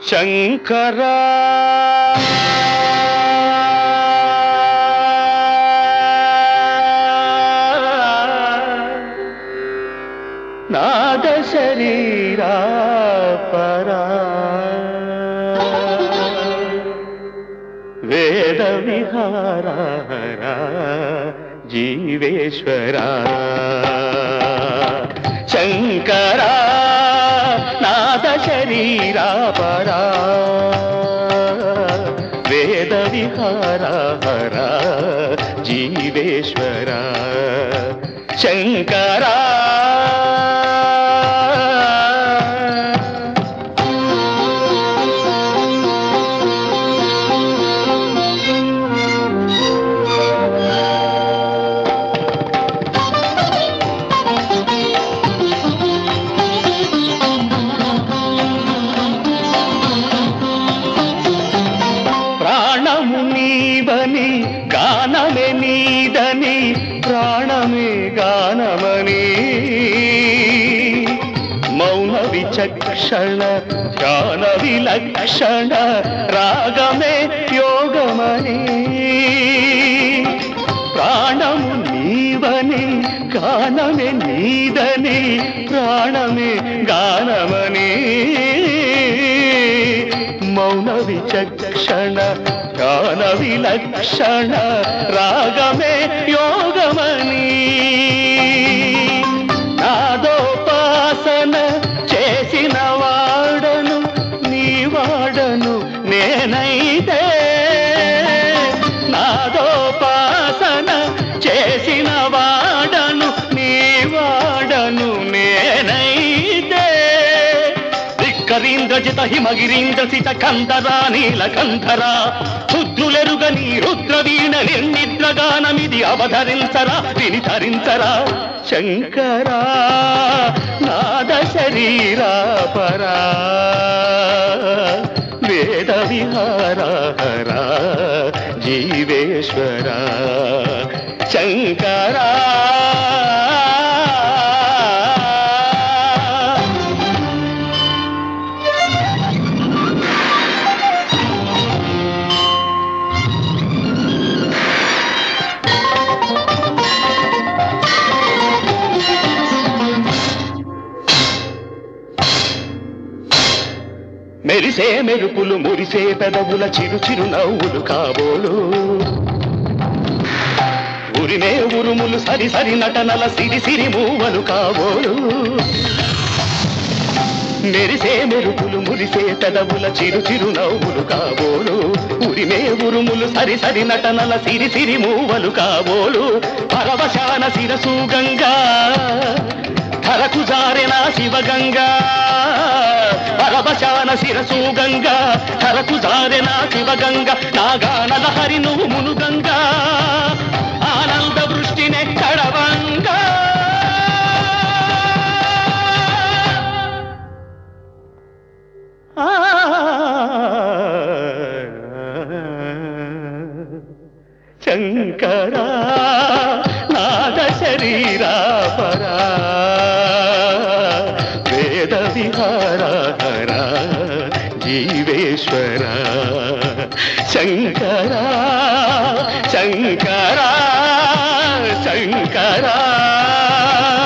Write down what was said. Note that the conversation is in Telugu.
శంకరా నాద శరీరా పరా వేద విహారా జీవేశ్వరా శంకరా నాద శరీరా పరా వేద విహారా జీవేశ్వరా శంకరా ప్రాణము నీవని గానమే నీదని ప్రాణమే గానమని మౌన విచక్షణ ధ్యాన విలక్షణ రాగమే యోగమని ప్రాణము నీవని గానమే నీదని ప్రాణమే గానమని మౌన విచక్షణ గాన విలక్షణ రాగమే యోగమని నాదోపాసన చేసిన వాడను నీ వాడను నేనైతే నాదోపాసన చేసిన వాడను నీ వాడను నేనైతే ధిక్కరీంద్రజిత హిమగిరీంద్ర సిత కంధరా నీల కంధరా రుద్రులెరుగ నీ రుద్రవీణ నిర్నిద్రగానమిది అవధరించరా విని ధరించరా శంకరా నాద శరీరా పరా వేద విహారా జీవేశ్వరా శంకరా మెరిసే మెరుపులు మురిసే పెదవుల చిరు చిరు నవ్వులు కాబోలు ఉరిమే ఉరుములు సరి సరి నటనల సిరి సిరి మూవలు కాబోలు మెరిసే మెరుపులు మురిసే పెదవుల చిరు చిరు నవ్వులు కాబోలు ఉరిమే ఉరుములు సరి సరి నటనల సిరి సిరి మూవలు కాబోలు పరవశాన శిరసు గంగా ధరకు జారెన శివగంగా పరవశాన శిరసు గంగా ధరకు జారెన శివగంగా నాగానల హరి నువ్వు మునుగంగా ఆనంద వృష్టినే కడవంగా శంకరా నాద శరీరా పరా వేద విహారా జీవేశ్వర శంకరా శంకరా శంకరా